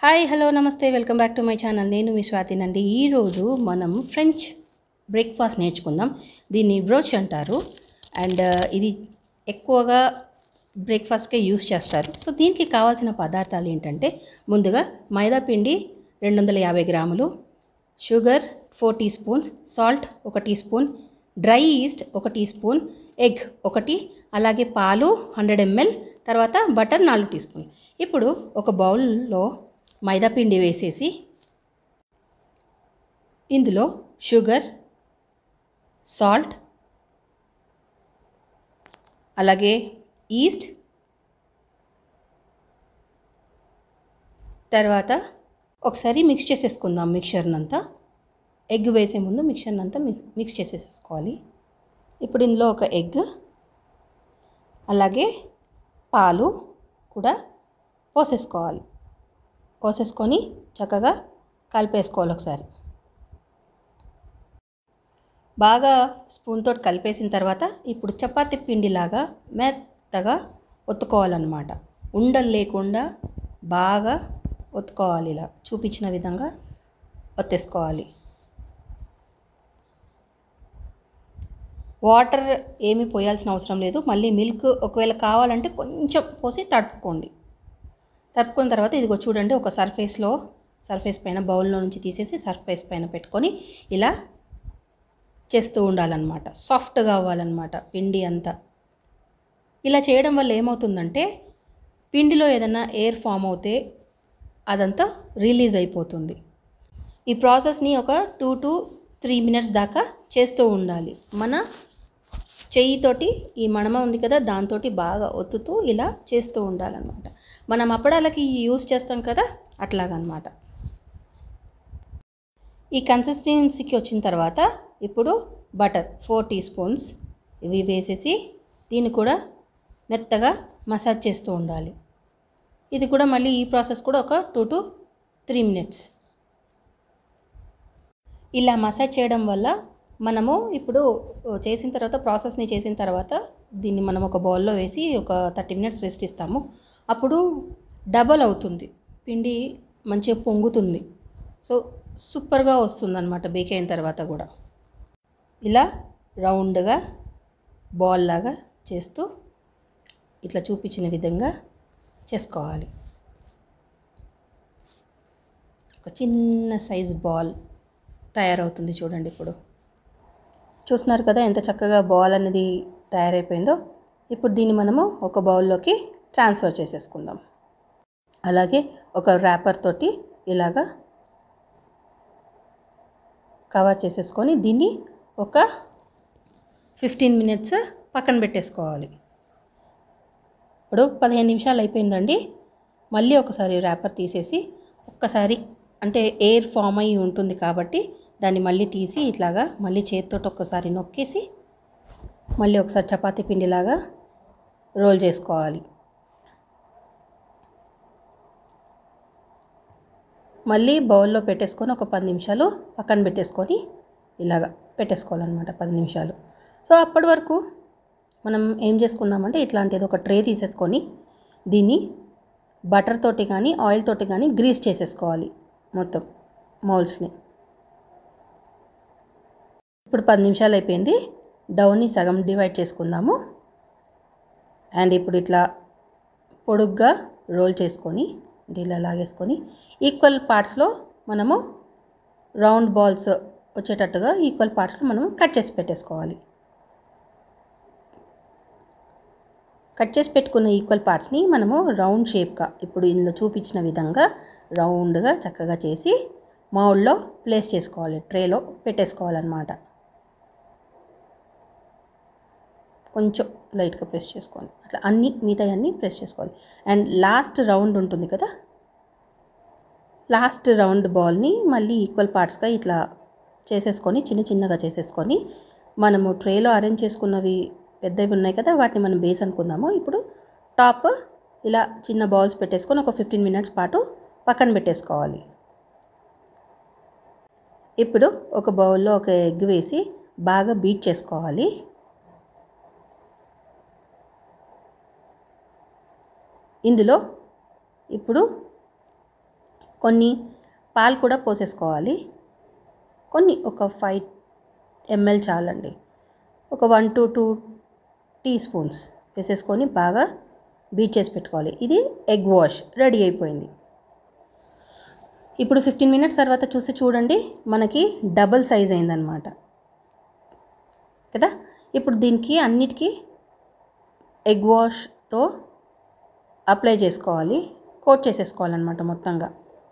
hi hello నమస్తే welcome back to my channel నేను మీ స్వాతినండి ఈరోజు మనం ఫ్రెంచ్ బ్రేక్ఫాస్ట్ నేర్చుకుందాం దీన్ని బ్రోచ్ అంటారు అండ్ ఇది ఎక్కువగా బ్రేక్ఫాస్ట్కే యూస్ చేస్తారు సో దీనికి కావాల్సిన పదార్థాలు ఏంటంటే ముందుగా మైదా పిండి రెండు వందల యాభై గ్రాములు sugar four teaspoons salt ఒక టీ స్పూన్ డ్రై ఈస్ట్ ఒక టీ స్పూన్ ఎగ్ ఒకటి అలాగే పాలు హండ్రెడ్ ఎంఎల్ తర్వాత బటర్ నాలుగు టీ స్పూన్ ఇప్పుడు ఒక బౌల్లో మైదా పిండి వేసేసి ఇందులో షుగర్ సాల్ట్ అలాగే ఈస్ట్ తర్వాత ఒకసారి మిక్స్ చేసేసుకుందాం మిక్చర్నంతా ఎగ్ వేసే ముందు మిక్చర్నంతా మిక్స్ చేసేసుకోవాలి ఇప్పుడు ఇందులో ఒక ఎగ్ అలాగే పాలు కూడా పోసేసుకోవాలి పోసేసుకొని చక్కగా కలిపేసుకోవాలి ఒకసారి బాగా స్పూన్ తోటి కలిపేసిన తర్వాత ఇప్పుడు చపాతి పిండిలాగా మెత్తగా ఒత్తుకోవాలన్నమాట ఉండలు లేకుండా బాగా ఒత్తుకోవాలి ఇలా చూపించిన విధంగా ఒత్తేసుకోవాలి వాటర్ ఏమీ పోయాల్సిన అవసరం లేదు మళ్ళీ మిల్క్ ఒకవేళ కావాలంటే కొంచెం పోసి తడుపుకోండి తడుపుకున్న తర్వాత ఇదిగో చూడండి ఒక సర్ఫేస్లో సర్ఫేస్ పైన బౌల్లో నుంచి తీసేసి సర్ఫేస్ పైన పెట్టుకొని ఇలా చేస్తూ ఉండాలన్నమాట సాఫ్ట్గా అవ్వాలన్నమాట పిండి అంతా ఇలా చేయడం వల్ల ఏమవుతుందంటే పిండిలో ఏదైనా ఎయిర్ ఫామ్ అవుతే అదంతా రిలీజ్ అయిపోతుంది ఈ ప్రాసెస్ని ఒక టూ టు త్రీ మినిట్స్ దాకా చేస్తూ ఉండాలి మన చెయ్యితోటి ఈ మడమ ఉంది కదా దాంతో బాగా ఒత్తుతూ ఇలా చేస్తూ ఉండాలన్నమాట మనం అప్పడాలకి యూస్ చేస్తాం కదా అట్లాగనమాట ఈ కన్సిస్టెన్సీకి వచ్చిన తర్వాత ఇప్పుడు బటర్ ఫోర్ టీ స్పూన్స్ ఇవి వేసేసి దీన్ని కూడా మెత్తగా మసాజ్ చేస్తూ ఉండాలి ఇది కూడా మళ్ళీ ఈ ప్రాసెస్ కూడా ఒక టూ టు త్రీ మినిట్స్ ఇలా మసాజ్ చేయడం వల్ల మనము ఇప్పుడు చేసిన తర్వాత ప్రాసెస్ని చేసిన తర్వాత దీన్ని మనం ఒక బౌల్లో వేసి ఒక థర్టీ మినిట్స్ రెస్ట్ ఇస్తాము అప్పుడు డబల్ అవుతుంది పిండి మంచిగా పొంగుతుంది సో సూపర్గా వస్తుంది అనమాట బేక్ అయిన తర్వాత కూడా ఇలా రౌండ్గా బాల్ లాగా చేస్తూ ఇట్లా చూపించిన విధంగా చేసుకోవాలి ఒక చిన్న సైజ్ బాల్ తయారవుతుంది చూడండి ఇప్పుడు చూస్తున్నారు కదా ఎంత చక్కగా బాల్ అనేది తయారైపోయిందో ఇప్పుడు దీన్ని మనము ఒక బౌల్లోకి ట్రాన్స్ఫర్ చేసేసుకుందాం అలాగే ఒక ర్యాపర్ తోటి ఇలాగా కవర్ చేసేసుకొని దీన్ని ఒక ఫిఫ్టీన్ మినిట్స్ పక్కన పెట్టేసుకోవాలి ఇప్పుడు పదిహేను నిమిషాలు అయిపోయిందండి మళ్ళీ ఒకసారి ర్యాపర్ తీసేసి ఒక్కసారి అంటే ఎయిర్ ఫామ్ అయ్యి ఉంటుంది కాబట్టి దాన్ని మళ్ళీ తీసి ఇట్లాగా మళ్ళీ చేతితో ఒక్కసారి నొక్కేసి మళ్ళీ ఒకసారి చపాతీ పిండిలాగా రోల్ చేసుకోవాలి మళ్ళీ బౌల్లో పెట్టేసుకొని ఒక పది నిమిషాలు పక్కన పెట్టేసుకొని ఇలాగా పెట్టేసుకోవాలన్నమాట పది నిమిషాలు సో అప్పటి వరకు మనం ఏం చేసుకుందామంటే ఇట్లాంటిది ఒక ట్రే తీసేసుకొని దీన్ని బటర్ తోటి కానీ ఆయిల్ తోటి కానీ గ్రీస్ చేసేసుకోవాలి మొత్తం మౌల్స్ని ఇప్పుడు పది నిమిషాలు అయిపోయింది డౌన్ని సగం డివైడ్ చేసుకుందాము అండ్ ఇప్పుడు ఇట్లా పొడుగ్గా రోల్ చేసుకొని ఇలా లాగేసుకొని ఈక్వల్ పార్ట్స్లో మనము రౌండ్ బాల్స్ వచ్చేటట్టుగా ఈక్వల్ పార్ట్స్లో మనం కట్ చేసి పెట్టేసుకోవాలి కట్ చేసి పెట్టుకున్న ఈక్వల్ పార్ట్స్ని మనము రౌండ్ షేప్గా ఇప్పుడు ఇందులో చూపించిన విధంగా రౌండ్గా చక్కగా చేసి మౌల్డ్లో ప్లేస్ చేసుకోవాలి ట్రేలో పెట్టేసుకోవాలన్నమాట కొంచెం లైట్గా ప్రెస్ చేసుకోవాలి అట్లా అన్ని మిగతా అన్నీ ప్రెస్ చేసుకోవాలి అండ్ లాస్ట్ రౌండ్ ఉంటుంది కదా లాస్ట్ రౌండ్ బాల్ని మళ్ళీ ఈక్వల్ పార్ట్స్గా ఇట్లా చేసేసుకొని చిన్న చిన్నగా చేసేసుకొని మనము ట్రేలో అరేంజ్ చేసుకున్నవి పెద్దవి ఉన్నాయి కదా వాటిని మనం బేస్ అనుకుందాము ఇప్పుడు టాప్ ఇలా చిన్న బాల్స్ పెట్టేసుకొని ఒక ఫిఫ్టీన్ మినిట్స్ పాటు పక్కన పెట్టేసుకోవాలి ఇప్పుడు ఒక బౌల్లో ఒక ఎగ్ వేసి బాగా బీట్ చేసుకోవాలి ఇందులో ఇప్పుడు కొన్ని పాలు కూడా పోసేసుకోవాలి కొన్ని ఒక ఫైవ్ ఎంఎల్ చాలండి ఒక one to two teaspoons వేసేసుకొని బాగా బీట్ చేసి పెట్టుకోవాలి ఇది ఎగ్ వాష్ రెడీ అయిపోయింది ఇప్పుడు ఫిఫ్టీన్ మినిట్స్ తర్వాత చూస్తే చూడండి మనకి డబుల్ సైజ్ అయిందనమాట కదా ఇప్పుడు దీనికి అన్నిటికీ ఎగ్ వాష్తో అప్లై చేసుకోవాలి కోట్ చేసేసుకోవాలన్నమాట మొత్తంగా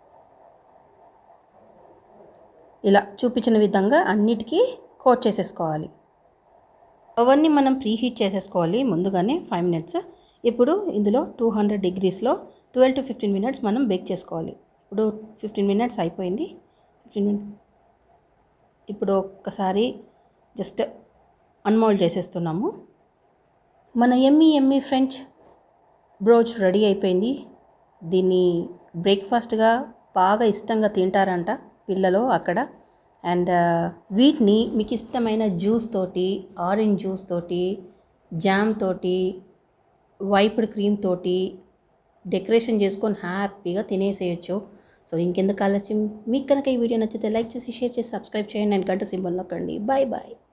ఇలా చూపించిన విధంగా అన్నిటికీ కోట్ చేసేసుకోవాలి అవన్నీ మనం ప్రీ హీట్ చేసేసుకోవాలి ముందుగానే ఫైవ్ మినిట్స్ ఇప్పుడు ఇందులో టూ హండ్రెడ్ డిగ్రీస్లో ట్వెల్వ్ టు ఫిఫ్టీన్ మినిట్స్ మనం బేక్ చేసుకోవాలి ఇప్పుడు ఫిఫ్టీన్ మినిట్స్ అయిపోయింది ఫిఫ్టీన్ మినిట్ ఇప్పుడు ఒక్కసారి జస్ట్ అన్మోల్డ్ చేసేస్తున్నాము మన ఎమ్మి ఎమ్మి ఫ్రెంచ్ బ్రోచ్ రెడీ అయిపోయింది దీన్ని బ్రేక్ఫాస్ట్గా బాగా ఇష్టంగా తింటారంట పిల్లలు అక్కడ అండ్ వీటిని మీకు ఇష్టమైన జ్యూస్ తోటి ఆరెంజ్ జ్యూస్ తోటి జామ్ తోటి వైప్డ్ క్రీమ్ తోటి డెకరేషన్ చేసుకొని హ్యాపీగా తినేసేయచ్చు సో ఇంకెందుకు ఆలస్యం మీకు కనుక ఈ వీడియో నచ్చితే లైక్ చేసి షేర్ చేసి సబ్స్క్రైబ్ చేయండి అండ్ గంట సింబల్ నొక్కండి బాయ్ బాయ్